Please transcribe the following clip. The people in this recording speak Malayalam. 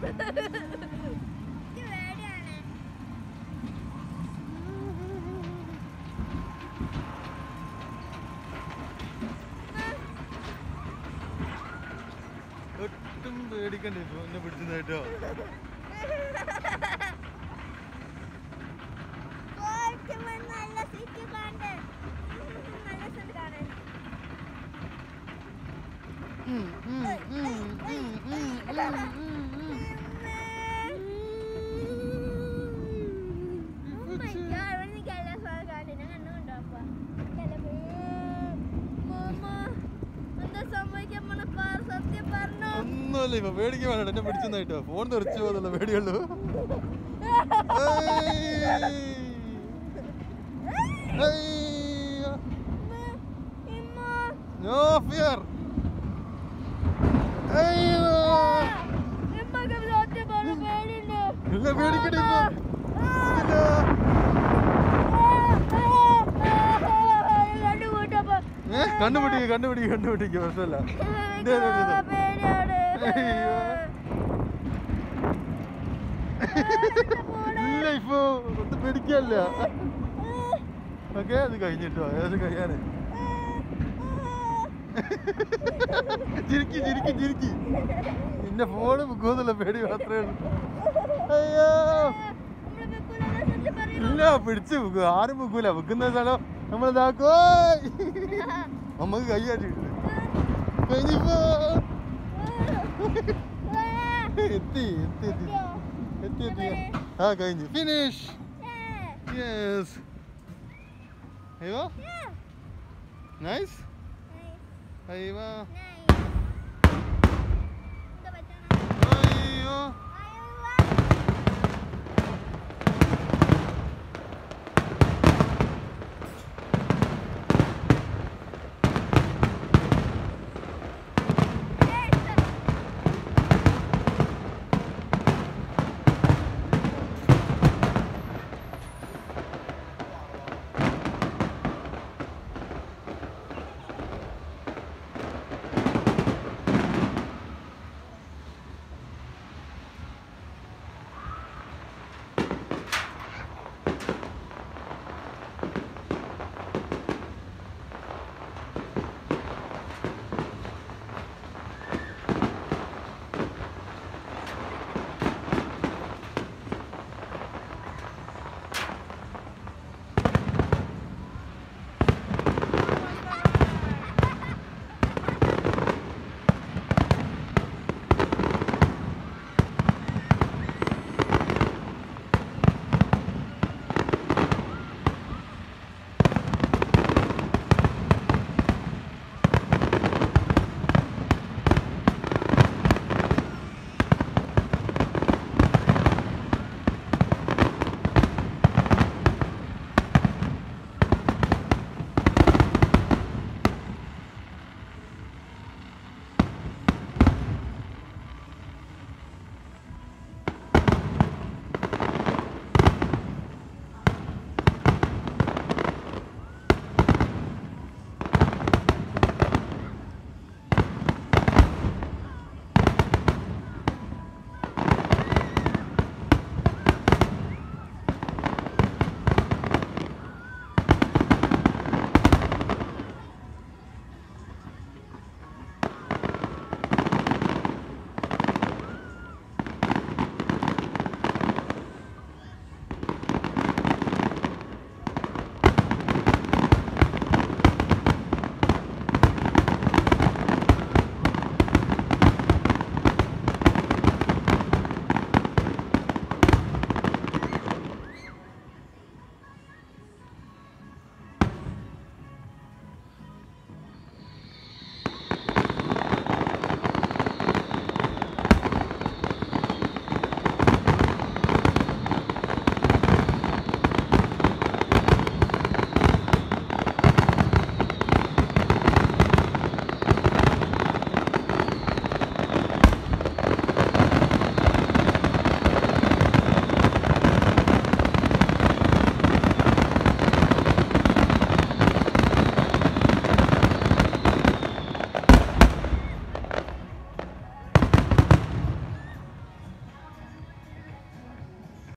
എനിക്ക് പേടിയാണ് ഒട്ടും പേടിക്കണ്ട ഇപ്പൊ എന്നെ പിടിച്ചതായിട്ടോ പോയിട്ട് നല്ല സിറ്റി കണ്ട് നല്ല സ്ഥലം കാണാൻ Oh my God, ഇവിടെ എനിക്ക് എല്ലാ സ്ഥലവും കാണാൻ ഞാൻ കണ്ണുകൊണ്ടോ അപ്പ ചിലപ്പോ മാമ എന്താ സംഭവിക്കാൻ പോണ പറ സത്യം പറഞ്ഞോ ഒന്നുമല്ല ഇപ്പൊ പേടിക്കാൻ വേണ്ട എന്നെ പിടിച്ചതായിട്ടോ ഫോൺ തെറിച്ചു പോകുന്നുള്ള പേടിയുള്ളൂ ഇമ്മ നോ ഫിയർ ഇമ്മക്ക് സത്യം പറഞ്ഞ പേടിയുണ്ടോ ഇല്ല പേടിക്കണ്ട ഇപ്പൊ ഇല്ല. കണ്ടുകൂട്ടപ്പോ ഏ കണ്ടുപിടിക്കുക കണ്ടുപിടിക്കുക കണ്ടുപിടിക്കുക പ്രശ്നമല്ല ദേ, ദേ, ദേ, ദേ. പേടിയാണ് അയ്യോ. ഇല്ല ഇപ്പൊ ഒട്ടും പേടിക്കല്ല ഓക്കെ അത് കഴിഞ്ഞിട്ടോ ഏകദേശം കഴിയാന് ചിരിക്കി ചിരിക്കി ചിരിക്കി നിന്റെ ഫോണ് മുക്കുമെന്നുള്ള പേടി മാത്രമേ ഉള്ളൂ അയ്യോ നമ്മള് വെക്കൂലെന്ന് സത്യം പറയുമോ? ഇല്ല പിടിച്ച് മുക്കും ആരും മുക്കൂല മുക്കുന്ന സ്ഥലം നമ്മൾ ഇതാക്കോ നമുക്ക് കൈയാട്ടിട്ടുണ്ട് കഴിഞ്ഞിപ്പോ എത്തി എത്തി എത്തി എത്തി എത്തി ആ കഴിഞ്ഞു ഫിനിഷ് യെസ് അയ്യോ നൈസ് അയ്യോ